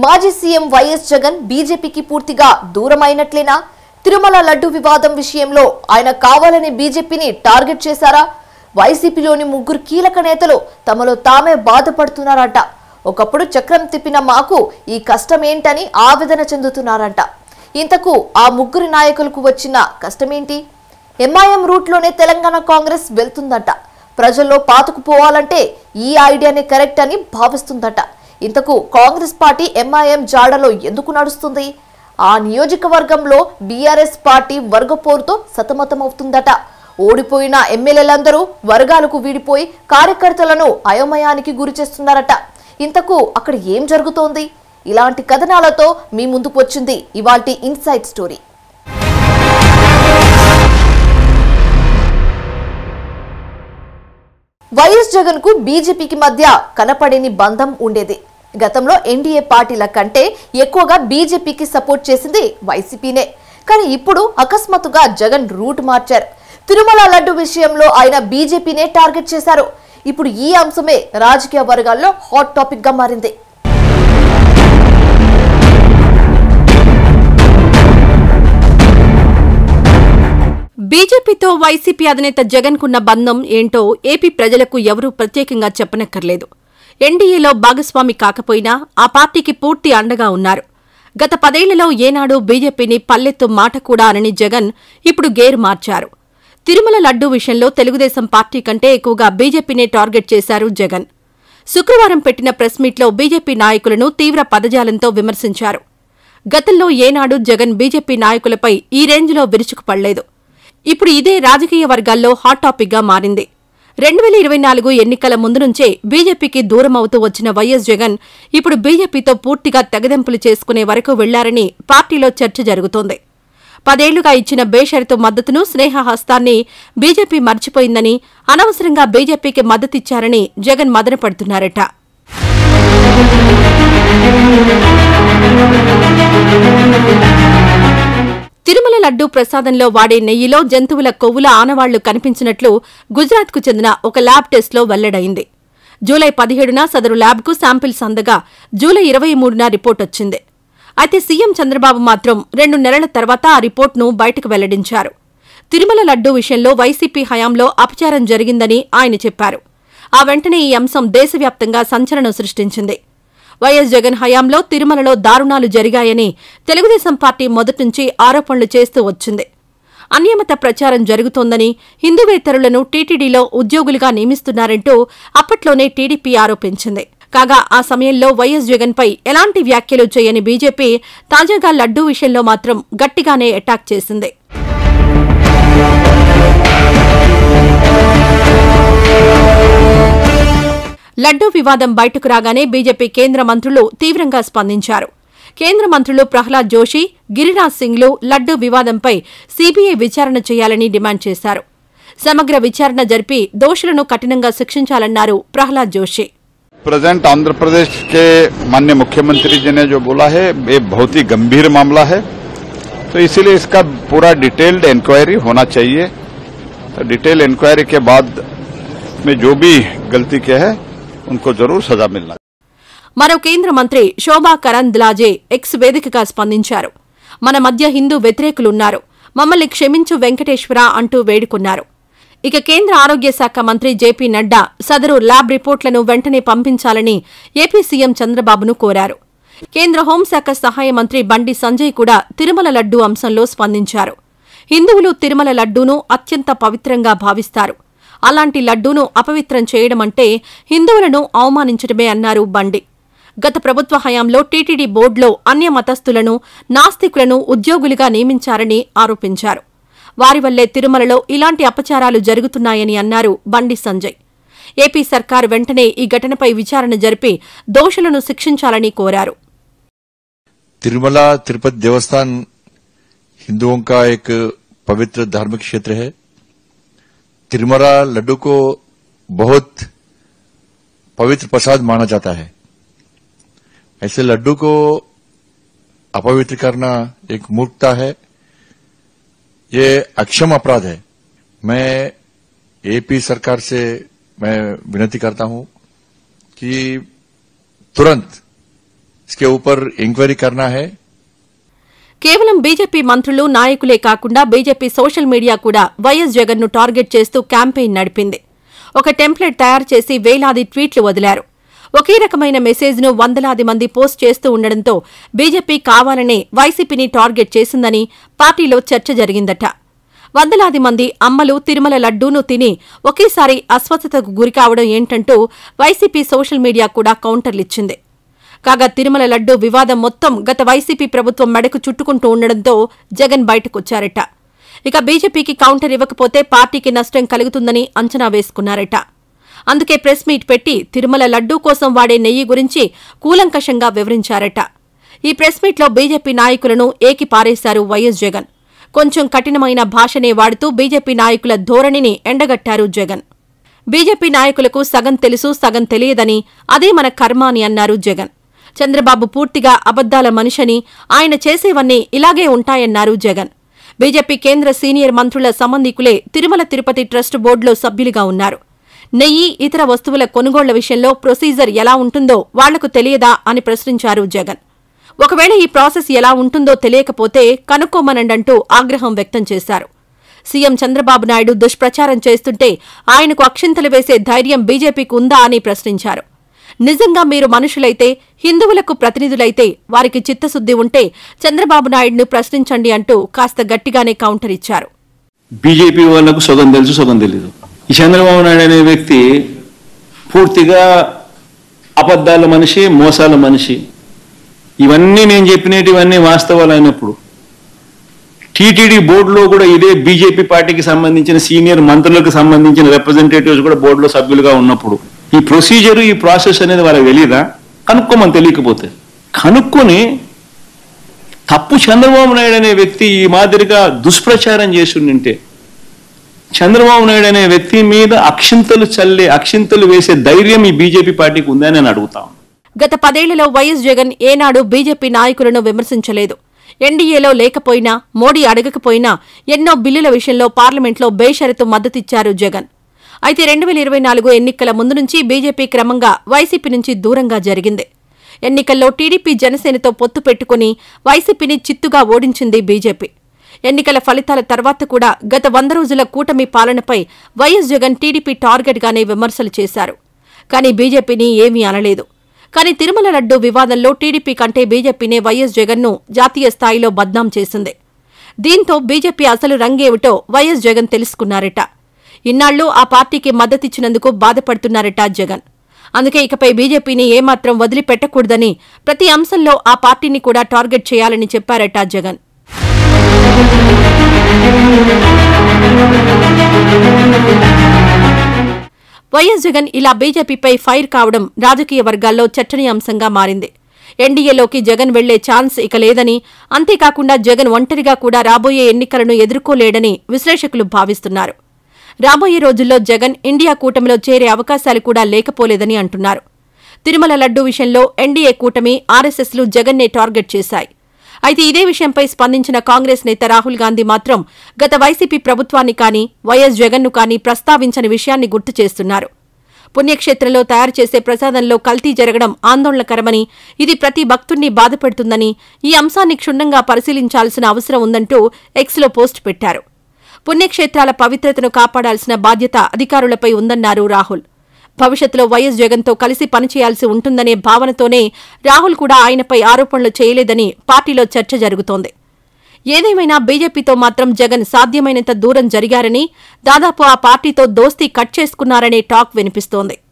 మాజీ CM YS Jagan బీజేపీకి పూర్తిగా దూరమైనట్లేనా తిరుమల లడ్డు వివాదం విషయంలో ఆయన కావాలని బీజేపీని టార్గెట్ చేశారా వైసీపీలోని ముగ్గురు కీలక నేతలు తమలో తామే బాధపడుతున్నారట ఒకప్పుడు చక్రం తిప్పిన మాకు ఈ కష్టం ఏంటని ఆవేదన చెందుతున్నారంట ఇంతకు ఆ ముగ్గురు నాయకులకు వచ్చిన కష్టమేంటి ఎంఐఎం రూట్లోనే తెలంగాణ కాంగ్రెస్ వెళ్తుందట ప్రజల్లో పాతుకుపోవాలంటే ఈ ఐడియానే కరెక్ట్ అని భావిస్తుందట ఇంతకు కాంగ్రెస్ పార్టీ ఎంఐఎం జాడలో ఎందుకు నడుస్తుంది ఆ నియోజకవర్గంలో బీఆర్ఎస్ పార్టీ వర్గపోరుతో సతమతమవుతుందట ఓడిపోయిన ఎమ్మెల్యేలందరూ వర్గాలకు వీడిపోయి కార్యకర్తలను అయోమయానికి గురి చేస్తున్నారట ఇంతకు అక్కడ ఏం జరుగుతోంది ఇలాంటి కథనాలతో మీ ముందుకు వచ్చింది ఇవాల్టి ఇన్సైట్ స్టోరీ వైఎస్ జగన్ కు బీజేపీకి మధ్య కనపడని బంధం ఉండేది గతంలో ఎన్డీఏ పార్టీల కంటే ఎక్కువగా బీజేపీకి సపోర్ట్ చేసింది వైసీపీనే కానీ ఇప్పుడు అకస్మాత్తుగా జగన్ రూట్ మార్చారు తిరుమల లడ్డు విషయంలో ఆయన బీజేపీనే టార్గెట్ చేశారు ఇప్పుడు ఈ అంశమే రాజకీయ వర్గాల్లో హాట్ టాపిక్ గా మారింది బీజేపీతో వైసీపీ అధినేత జగన్ కున్న బంధం ఏంటో ఏపీ ప్రజలకు ఎవరూ ప్రత్యేకంగా చెప్పనక్కర్లేదు ఎన్డీఏలో భాగస్వామి కాకపోయినా ఆ పార్టీకి పూర్తి అండగా ఉన్నారు గత పదేళ్లలో ఏనాడు బీజేపీని పల్లెత్తు మాట కూడా అనని జగన్ ఇప్పుడు గేరు మార్చారు తిరుమల లడ్డూ విషయంలో తెలుగుదేశం పార్టీ కంటే ఎక్కువగా బీజేపీనే టార్గెట్ చేశారు జగన్ శుక్రవారం పెట్టిన ప్రెస్ మీట్లో బీజేపీ నాయకులను తీవ్ర పదజాలంతో విమర్శించారు గతంలో ఏనాడు జగన్ బీజేపీ నాయకులపై ఈ రేంజ్లో విరుచుకుపడలేదు ఇప్పుడు ఇదే రాజకీయ వర్గాల్లో హాట్ టాపిక్ గా మారింది రెండు వేల ఇరవై నాలుగు ఎన్నికల ముందు నుంచే బీజేపీకి దూరం అవుతూ వచ్చిన వైఎస్ జగన్ ఇప్పుడు బీజేపీతో పూర్తిగా తెగదెంపులు చేసుకునే వరకు వెళ్లారని పార్టీలో చర్చ జరుగుతోంది పదేళ్లుగా ఇచ్చిన బేషరతు మద్దతును స్నేహహస్తాన్ని బీజేపీ మర్చిపోయిందని అనవసరంగా బీజేపీకి మద్దతిచ్చారని జగన్ మదనపడుతున్నారట తిరుమల లడ్డూ ప్రసాదంలో వాడే నెయ్యిలో జంతువుల కొవ్వుల ఆనవాళ్లు కనిపించినట్లు గుజరాత్కు చెందిన ఒక ల్యాబ్ టెస్ట్లో వెల్లడైంది జూలై పదిహేడున సదరు ల్యాబ్కు శాంపిల్స్ అందగా జూలై ఇరవై మూడున రిపోర్ట్ వచ్చింది అయితే సీఎం చంద్రబాబు మాత్రం రెండు నెలల తర్వాత ఆ రిపోర్ట్ను బయటకు వెల్లడించారు తిరుమల లడ్డూ విషయంలో వైసీపీ హయాంలో అపచారం జరిగిందని ఆయన చెప్పారు ఆ వెంటనే ఈ అంశం దేశవ్యాప్తంగా సంచలనం సృష్టించింది వైఎస్ జగన్ హయాంలో తిరుమలలో దారుణాలు జరిగాయని తెలుగుదేశం పార్టీ మొదట్నుంచి ఆరోపణలు చేస్తూ వచ్చింది అనియమిత ప్రచారం జరుగుతోందని హిందూవేతరులను టీటీడీలో ఉద్యోగులుగా నియమిస్తున్నారంటూ అప్పట్లోనే టీడీపీ ఆరోపించింది కాగా ఆ సమయంలో వైఎస్ జగన్పై ఎలాంటి వ్యాఖ్యలు చేయని బీజేపీ తాజాగా లడ్డూ విషయంలో మాత్రం గట్టిగానే అటాక్ చేసింది లడ్డూ వివాదం బయటకు రాగానే బీజేపీ కేంద్ర మంత్రులు తీవ్రంగా స్పందించారు కేంద్ర మంత్రులు ప్రహ్లాద్ జోషి గిరిరాజ్ సింగ్లు లడ్డూ వివాదంపై సీబీఐ విచారణ చేయాలని డిమాండ్ చేశారు సమగ్ర విచారణ జరిపి దోషులను కఠినంగా శిక్షించాలన్నారు ప్రహ్లాద్ జోషి प्रेजेंट आंध्र प्रदेश के माननीय मुख्यमंत्री जी ने जो बोला है ये बहुत ही गंभीर मामला है तो इसीलिए इसका पूरा डिटेल्ड इंक्वायरी होना चाहिए तो डिटेल इंक्वायरी के बाद में जो भी गलती किया है उनको जरूर सजा मिलना चाहिए। మరో కేంద్ర మంత్రి శోభా కరంద్లాజే ఎక్స్ వేదికగా స్పందించారు మన మధ్య హిందూ వ్యతిరేకులున్నారు మమ్మల్ని క్షమించు వెంకటేశ్వర అంటూ వేడుకున్నారు ఇక కేంద్ర ఆరోగ్య శాఖ మంత్రి జేపీ నడ్డా సదరు ల్యాబ్ రిపోర్ట్లను వెంటనే పంపించాలని ఏపీ సీఎం చంద్రబాబును కోరారు కేంద్ర హోంశాఖ సహాయ మంత్రి బండి సంజయ్ కూడా తిరుమల లడ్డూ అంశంలో స్పందించారు హిందువులు తిరుమల లడ్డూను అత్యంత పవిత్రంగా భావిస్తారు అలాంటి లడ్డూను అపవిత్రం చేయడమంటే హిందువులను అవమానించడమే అన్నారు బండి గత ప్రభుత్వ హయాంలో టీటీడీ బోర్డులో అన్య మతస్థులను నాస్తికులను ఉద్యోగులుగా నియమించారని ఆరోపించారు వారి వల్లే తిరుమలలో ఇలాంటి అపచారాలు జరుగుతున్నాయని అన్నారు బండి సంజయ్ ఏపీ సర్కార్ వెంటనే ఈ ఘటనపై విచారణ జరిపి దోషులను శిక్షించాలని కోరారు तिरुमला तिरुपति देवस्थान हिंदुओं का एक पवित्र धार्मिक क्षेत्र है तिरुमला लड्डू को बहुत पवित्र प्रसाद माना जाता है ऐसे लड्डू को अपवित्र करना एक मूर्खता है ये अक्षम अपराध है मैं एपी सरकार से मैं विनती करता हूं कि तुरंत इसके ऊपर इंक्वायरी करना है కేవలం బీజేపీ మంత్రులు నాయకులే కాకుండా బీజేపీ సోషల్ మీడియా కూడా వైఎస్ జగన్ ను టార్గెట్ చేస్తూ క్యాంపెయిన్ నడిపింది ఒక టెంప్లెట్ తయారు చేసి వేలాది ట్వీట్లు వదిలారు ఒకే రకమైన మెసేజ్ ను వందలాది మంది పోస్ట్ చేస్తూ ఉండడంతో బీజేపీ కావాలనే వైసీపీని టార్గెట్ చేసిందని పార్టీలో చర్చ జరిగిందట వందలాది మంది అమ్మలు తిరుమల లడ్డూను తిని ఒకేసారి అస్వస్థతకు గురికావడం ఏంటంటూ వైసీపీ సోషల్ మీడియా కూడా కౌంటర్లిచ్చింది కాగా తిరుమల లడ్డూ వివాదం మొత్తం గత వైసీపీ ప్రభుత్వం మెడకు చుట్టుకుంటూ ఉండడంతో జగన్ బయటకొచ్చారట ఇక బీజేపీకి కౌంటర్ ఇవ్వకపోతే పార్టీకి నష్టం కలుగుతుందని అంచనా వేసుకున్నారట అందుకే ప్రెస్ మీట్ పెట్టి తిరుమల లడ్డూ కోసం వాడే నెయ్యి గురించి కూలంకషంగా వివరించారట ఈ ప్రెస్ మీట్లో బీజేపీ నాయకులను ఏకి పారేశారు వైఎస్ జగన్ కొంచెం కఠినమైన భాషనే వాడుతూ బీజేపీ నాయకుల ధోరణిని ఎండగట్టారు జగన్ బీజేపీ నాయకులకు సగం తెలుసు సగం తెలియదని అదే మన కర్మ అని అన్నారు జగన్ చంద్రబాబు పూర్తిగా అబద్దాల మనిషని ఆయన చేసేవన్నీ ఇలాగే ఉంటాయన్నారు జగన్ బీజేపీ కేంద్ర సీనియర్ మంత్రుల సంబంధికులే తిరుమల తిరుపతి ట్రస్ట్ బోర్డులో సభ్యులుగా ఉన్నారు నెయ్యి ఇతర వస్తువుల కొనుగోళ్ల విషయంలో ప్రొసీజర్ ఎలా ఉంటుందో వాళ్లకు తెలియదా అని ప్రశ్నించారు జగన్ ఒకవేళ ఈ ప్రాసెస్ ఎలా ఉంటుందో తెలియకపోతే కనుక్కోమనండంటూ ఆగ్రహం వ్యక్తం చేశారు సీఎం చంద్రబాబు నాయుడు దుష్ప్రచారం చేస్తుంటే ఆయనకు అక్షింతలు వేసే ధైర్యం బీజేపీకి ఉందా అని ప్రశ్నించారు నిజంగా మీరు మనుషులైతే హిందువులకు ప్రతినిధులైతే వారికి చిత్తశుద్ది ఉంటే చంద్రబాబు నాయుడును ప్రశ్నించండి అంటూ కాస్త గట్టిగానే కౌంటర్ ఇచ్చారు బీజేపీ వాళ్లకు సగం తెలుసు సగం తెలీదు ఈ చంద్రబాబు నాయుడు అనే వ్యక్తి పూర్తిగా అబద్ధాల మనిషి మోసాల మనిషి ఇవన్నీ నేను చెప్పినట్టు ఇవన్నీ వాస్తవాలు అయినప్పుడు టీటీడీ బోర్డులో కూడా ఇదే బీజేపీ పార్టీకి సంబంధించిన సీనియర్ మంత్రులకు సంబంధించిన రిప్రజెంటేటివ్స్ కూడా బోర్డులో సభ్యులుగా ఉన్నప్పుడు ఈ ప్రొసీజర్ ఈ ప్రాసెస్ అనేది వాళ్ళకి తెలియదా కనుక్కోమని తెలియకపోతే కనుక్కొని తప్పు చంద్రబాబు నాయుడు అనే వ్యక్తి ఈ మాదిరిగా దుష్ప్రచారం చేస్తుంటే చంద్రబాబు నాయుడు అనే వ్యక్తి మీద అక్షింతలు చల్లే అక్షింతలు వేసే ధైర్యం ఈ బీజేపీ పార్టీకి ఉందని నేను అడుగుతాను గత పదేళ్లలో వైఎస్ జగన్ ఏనాడు బీజేపీ నాయకులను విమర్శించలేదు ఎన్డీఏలో లేకపోయినా మోడీ అడగకపోయినా ఎన్నో బిల్లుల విషయంలో పార్లమెంట్లో బేషరతు మద్దతిచ్చారు జగన్ అయితే రెండు వేల ఇరవై నాలుగు ఎన్నికల ముందు నుంచి బీజేపీ క్రమంగా వైసీపీ నుంచి దూరంగా జరిగింది ఎన్నికల్లో టీడీపీ జనసేనతో పొత్తు పెట్టుకుని వైసీపీని చిత్తుగా ఓడించింది బీజేపీ ఎన్నికల ఫలితాల తర్వాత కూడా గత వంద రోజుల కూటమి పాలనపై వైఎస్ జగన్ టీడీపీ టార్గెట్గానే విమర్శలు చేశారు కానీ బీజేపీని ఏమీ అనలేదు కానీ తిరుమల లడ్డూ వివాదంలో టీడీపీ కంటే బీజేపీనే వైఎస్ జగన్ను జాతీయ స్థాయిలో బద్నాం చేసింది దీంతో బీజేపీ అసలు రంగేమిటో వైఎస్ జగన్ తెలుసుకున్నారట ఇన్నాళ్లు ఆ పార్టీకి మద్దతిచ్చినందుకు బాధపడుతున్నారట జగన్ అందుకే ఇకపై బీజేపీని ఏమాత్రం వదిలిపెట్టకూడదని ప్రతి అంశంలో ఆ పార్టీని కూడా టార్గెట్ చేయాలని చెప్పారట జగన్ వైఎస్ జగన్ ఇలా బీజేపీపై ఫైర్ కావడం రాజకీయ వర్గాల్లో చర్చనీయాంశంగా మారింది ఎన్డీఏలోకి జగన్ వెళ్లే ఛాన్స్ ఇక లేదని అంతేకాకుండా జగన్ ఒంటరిగా కూడా రాబోయే ఎన్నికలను ఎదుర్కోలేడని విశ్లేషకులు భావిస్తున్నారు రాబోయే రోజుల్లో జగన్ ఇండియా కూటమిలో చేరే అవకాశాలు కూడా లేకపోలేదని అంటున్నారు తిరుమల లడ్డూ విషయంలో ఎన్డీఏ కూటమి ఆర్ఎస్ఎస్లు జగన్నే టార్గెట్ చేశాయి అయితే ఇదే విషయంపై స్పందించిన కాంగ్రెస్ నేత రాహుల్ గాంధీ మాత్రం గత వైసీపీ ప్రభుత్వాన్ని కానీ వైఎస్ జగన్ను కానీ ప్రస్తావించని విషయాన్ని గుర్తు చేస్తున్నారు పుణ్యక్షేత్రంలో తయారు చేసే ప్రసాదంలో కల్తీ జరగడం ఆందోళనకరమని ఇది ప్రతి భక్తుణ్ణి బాధపెడుతుందని ఈ అంశాన్ని క్షుణ్ణంగా పరిశీలించాల్సిన అవసరం ఉందంటూ ఎక్స్లో పోస్ట్ పెట్టారు పుణ్యక్షేత్రాల పవిత్రతను కాపాడాల్సిన బాధ్యత అధికారులపై ఉందన్నారు రాహుల్ భవిష్యత్తులో వైఎస్ జగన్తో కలిసి పనిచేయాల్సి ఉంటుందనే భావనతోనే రాహుల్ కూడా ఆయనపై ఆరోపణలు చేయలేదని పార్టీలో చర్చ జరుగుతోంది ఏదేమైనా బీజేపీతో మాత్రం జగన్ సాధ్యమైనంత దూరం జరిగారని దాదాపు ఆ పార్టీతో దోస్తీ కట్ చేసుకున్నారనే టాక్ వినిపిస్తోంది